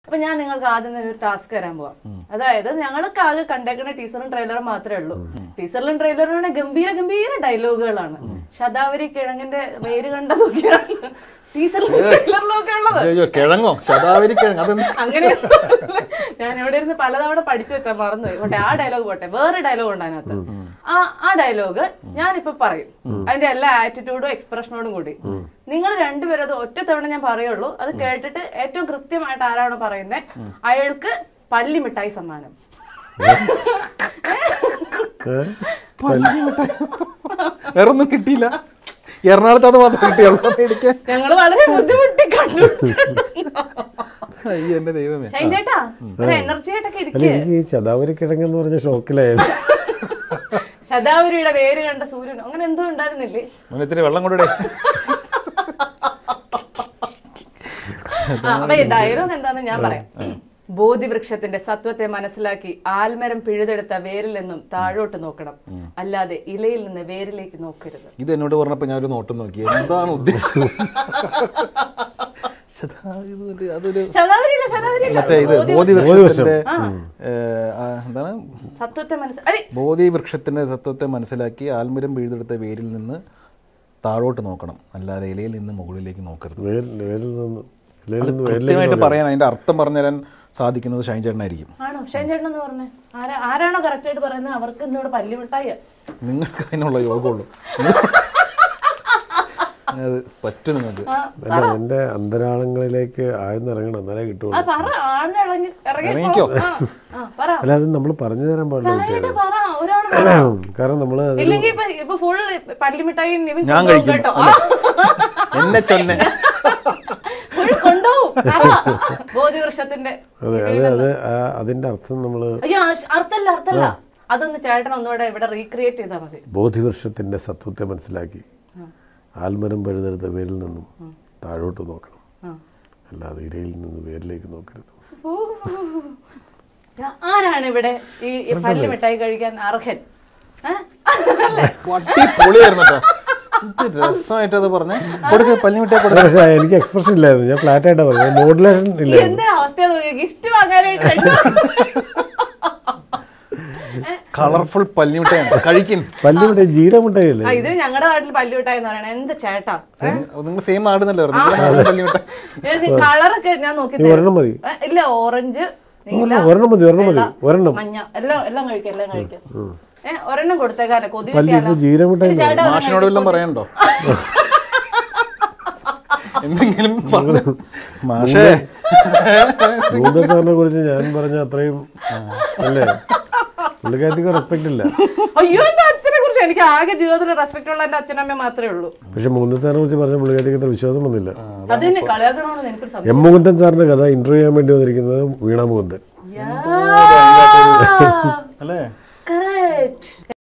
അപ്പൊ ഞാൻ നിങ്ങൾക്ക് ആദ്യം തന്നെ ഒരു ടാസ്ക് തരാൻ പോവാം അതായത് ഞങ്ങൾക്ക് ആകെ കണ്ടേക്കുന്ന ടീച്ചറും ട്രെയിലറും മാത്രമേ ഉള്ളൂ ടീച്ചറിലും ട്രെയിലറിലും ഗംഭീര ഗംഭീര ഡയലോഗുകളാണ് ശതാവരി കിഴങ്ങിന്റെ വേര് കണ്ട സുഖിയാണ് ടീച്ചറിലും ട്രെയിലറിലും ഒക്കെ ഉള്ളത് അയ്യോ കിഴങ്ങോ ശതാവരി കിഴങ്ങ് അതെന്ത് അങ്ങനെ ഞാൻ ഇവിടെ ഇരുന്ന് പലതവണ പഠിച്ചു വെച്ചാ മറന്നു പോട്ടെ ആ ഡയലോഗ് പോട്ടെ വേറെ ഡയലോഗ് ഉണ്ട് അതിനകത്ത് ആ ആ ഡയലോഗ് ഞാനിപ്പോ പറയും അതിന്റെ എല്ലാ ആറ്റിറ്റ്യൂഡും എക്സ്പ്രഷനോടും കൂടി നിങ്ങൾ രണ്ടുപേരും അത് ഒറ്റ തവണ ഞാൻ പറയുള്ളൂ അത് കേട്ടിട്ട് ഏറ്റവും കൃത്യമായിട്ട് ആരാണോ പറയുന്നത് അയാൾക്ക് പല്ലി മിഠായി സമ്മാനം വേറൊന്നും കിട്ടിയില്ല എറണാകുളത്ത് അത് മാത്രം കിട്ടിയുള്ളൂ മേടിക്കാൻ ഞങ്ങൾ വളരെ ബുദ്ധിമുട്ടി കണ്ടു അയ്യോ എന്റെ ദൈവമേ ഷൈൻ ചേട്ടാ ഒരു എനർജി ആയിട്ടൊക്കെ അല്ല ഇരിക്കുക എനിക്ക് ഈ ശതാവരി കിഴങ്ങെന്ന് പറഞ്ഞ ഷോക്കിലായിരുന്നു ശതാവരിയുടെ വേര് കണ്ട സൂര്യൻ അങ്ങനെ എന്തോ ഉണ്ടായിരുന്നില്ലേ മോനെ ഇത്തിരി വെള്ളം കൊണ്ടിടേ ആ, അപ്പൊ ഈ ഡയലോഗ് എന്താന്ന് ഞാൻ പറയാം ബോധിവൃക്ഷത്തിന്റെ സത്വത്തെ മനസ്സിലാക്കി ആൽമരം പിഴുതെടുത്ത വേരിൽ നിന്നും താഴോട്ട് നോക്കണം അല്ലാതെ ഇലയിൽ നിന്ന് വേരിലേക്ക് നോക്കരുത് ഇത് എന്നോട് പറഞ്ഞപ്പോ ഞാൻ ഒരു നോട്ടം നോക്കി എന്താണ് ഉദ്ദേശം ശതാവരി ഇത് മറ്റേ അതൊരു ശതാവരിയില്ല ശതാവരിയില്ല മറ്റേ ഇത് ബോധിവൃക്ഷം. ബോധിവൃക്ഷത്തിന്റെ ഏ, ആ, എന്താണ് സത്വത്തെ മനസ്സിലാക്കി ബോധിവൃക്ഷത്തിന്റെ തത്വത്തെ മനസ്സിലാക്കി ആൽമരം പിഴുതെടുത്ത വേരിൽ നിന്ന് താഴോട്ട് നോക്കണം അല്ലാതെ ഇലയിൽ നിന്ന് മുകളിലേക്ക് നോക്കരുത് വേരിൽ വേരിൽ നിന്ന് ഇലയിൽ നിന്ന് വേരിലേക്ക് കൃത്യമായിട്ട് പറയാൻ അതിന്റെ അർത്ഥം പറഞ്ഞുതരാൻ സാധിക്കുന്നത് ഷൈൻ ചേട്ടനായിരിക്കും ആണോ ഷൈൻ ചേട്ടൻ എന്ന് പറഞ്ഞേ ആരാ ആരാണോ കറക്റ്റ് ആയിട്ട് പറയുന്നത് അവർക്ക് ഇന്നോട് പല്ലിമിട്ടായ നിങ്ങൾക്ക് അതിനുള്ള യോഗമുള്ളൂ അത് പറ്റും നിങ്ങൾക്ക് അല്ല എൻ്റെ അന്തരാളങ്ങളിലേക്ക് ആഴ്ന്നിറങ്ങണം എന്നാലേ കിട്ടുള്ളൂ ആ പറ ആഴ്ന്നിളങ്ങി ഇറങ്ങിക്കോ. ഇറങ്ങിക്കോ ആ, ആ പറ അല്ല അത് നമ്മൾ പറഞ്ഞു തരാൻ പാടില്ല പറയട്ടെ പറ ഒരാള് പറ. കുട്ടികളെ കാരണം നമ്മൾ ഇല്ലെങ്കിൽ ഇപ്പൊ ഇപ്പൊ ഫുൾ പല്ലിമിഠായി നിവിൻ ഞാൻ കൊണ്ടുപോകും കഴിക്കും. കേട്ടോ എന്നെ ചൊന്നെ ഫുൾ കൊണ്ടുപോകും പറ. ബോധിവൃക്ഷത്തിന്റെ അതെ അത് അത് ആ- അതിന്റെ അർത്ഥം നമ്മൾ അയ്യോ ആ- അർത്ഥല്ല അർത്ഥല്ല അതൊന്ന് ചേട്ടൻ ഒന്നുകൂടെ ഇവിടെ റീക്രിയേറ്റ് ചെയ്താൽ മതി ബോധിവർഷത്തിന്റെ സത്വത്തെ മനസ്സിലാക്കി ആൽമരം പഴുതെടുത്ത വേരിൽ നിന്നും താഴോട്ട് നോക്കണം ആ. അല്ലാതെ ഇരയിൽ നിന്ന് വേരിലേക്ക് നോക്കരുത് ഓ. ആരാണ് ഇവിടെ ഈ ഈ പല്ല് മിഠായി കഴിക്കാൻ അർഹൻ ഏ? വട്ടി പൊളിയായിരുന്നു കേട്ടോ ഇത് രസമായിട്ട് അത് പറഞ്ഞേ കൊടുക്ക പല്ലിമിട്ടേ കൊടുക്ക പക്ഷേ എനിക്ക് എക്സ്പ്രഷൻ ഇല്ലായിരുന്നു ഞാൻ ഫ്ലാറ്റ് ആയിട്ടാ പറഞ്ഞത് മോഡുലേഷൻ ഈ ഇല്ലായിരുന്നു എന്താ അവസ്ഥ ഗിഫ്റ്റ് വാങ്ങാനായിട്ട് കളർഫുൾ പല്ലിമിട്ടയാണ് കഴിക്കും പല്ലിമിട്ട ജീരമുട്ടയല്ലേ ആ, ഇത് ഞങ്ങളുടെ നാട്ടിൽ പല്ല് മിഠായി എന്ന് പറയണേ എന്ത് ചേട്ടാ നിങ്ങൾ സെയിം നാടുന്നല്ലോ പല്ലിമിട്ട കളറൊക്കെ ഞാൻ നോക്കി ഈ ഒരെണ്ണം മതി ഏ, ഇല്ല ഓറഞ്ച് നീല ഒരെണ്ണം ഒരെണ്ണം മതി ഒരെണ്ണം മതി ഒരെണ്ണം മഞ്ഞ എല്ലാം എല്ലാം കഴിക്കാം എല്ലാം കഴിക്കാം ഏ ഒരെണ്ണം കൊടുത്തേക്കാനെ കൊതി പല്ലിട്ട് ജീരമുട്ടായി ഇത് ചേട്ടാ ഒരെണ്ണം മാഷിനോട് വല്ലതും പറയണ്ടോ എന്തെങ്കിലും പറഞ്ഞ് മാഷേ മൂന്ന സാറിനെ കുറിച്ച് ഞാൻ പറഞ്ഞ അത്രയും അല്ലേ പുള്ളിക്കാരത്തിക്ക് റെസ്പെക്ട് ഇല്ല അയ്യോ എന്റെ അച്ഛനെ കുറിച്ച് എനിക്ക് ആകെ ജീവിതത്തിൽ റെസ്പെക്ട് ഉള്ള എന്റെ അച്ഛനമ്മ മാത്രമേ ഉള്ളൂ പക്ഷെ മൂന്ന സാറിനെ കുറിച്ച് പറഞ്ഞ പുള്ളിക്കാരത്തിക്ക് അത്ര വിശ്വാസം വന്നില്ല അത് തന്നെ കളിയാക്കണമെന്ന് എനിക്കൊരു സംശയം എം മുകുന്ദൻ സാറിന്റെ കഥ ഇന്റർവ്യൂ ചെയ്യാൻ വേണ്ടി വന്നിരിക്കുന്നത് വീണ മുകുന്ദൻ Yeah. അല്ലേ Correct.